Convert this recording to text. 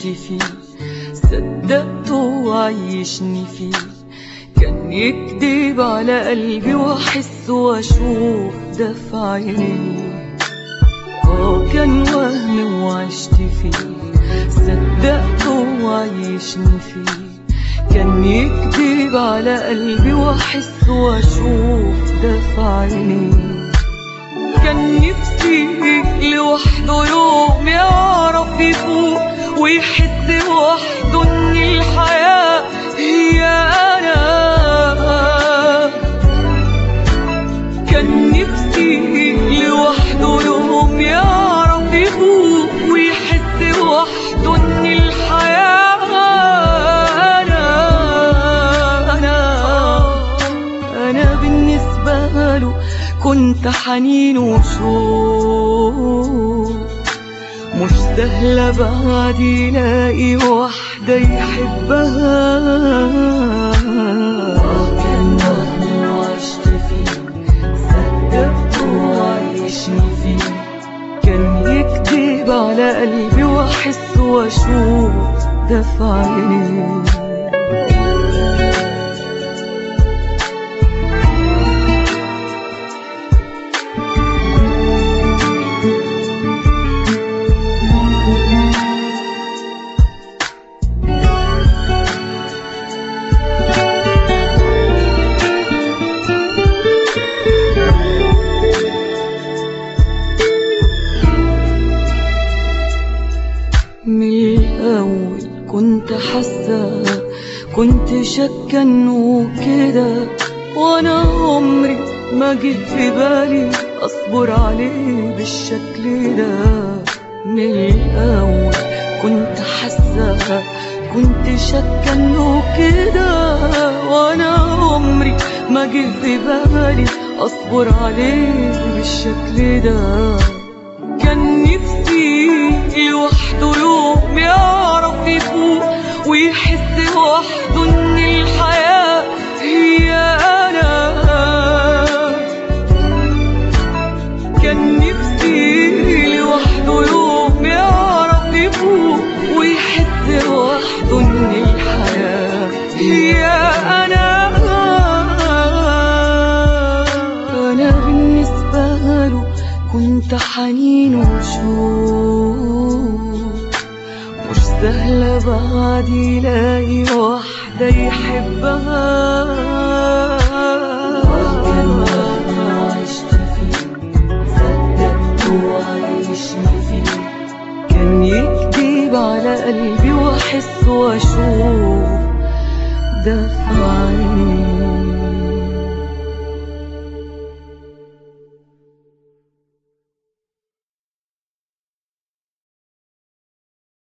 وعشت فيه صدقته وعيشني فيه كان يكذب على قلبي واحس واشوف ده في عينيه اه كان وهم وعشت فيه صدقته وعيشني فيه كان يكذب على قلبي واحس واشوف ده في عينيه كان نفسي لوحده يوم يعرف يفوق ويحس وحده ان الحياة هي انا كان نفسي لوحده يوم يعرف يفوق ويحس وحده ان الحياة انا انا انا بالنسبة له كنت حنين وشوق مش سهلة بعد يلاقي واحدة يحبها كان وهم وعشت فيه صدقته وعيشني فيه كان يكذب على قلبي واحس واشوف ده في عينيه من الأول كنت حاسة كنت شاكة انه كده وانا عمري ما جيت في بالي اصبر عليه بالشكل ده من الأول كنت حاسة كنت شاكة انه كده وانا عمري ما جه في بالي اصبر عليه بالشكل ده كان نفسي لوحده يوم يعرف يفوق ويحس وحده ان الحياة هي انا كان نفسي لوحده يوم يعرف يفوق ويحس وحده ان الحياة هي انا انا بالنسبة له كنت حنين وشوق مش سهلة بعد يلاقي واحدة يحبها كان عشت فيه صدقته وعيشني فيه كان يكذب على قلبي واحس واشوف ده في عيني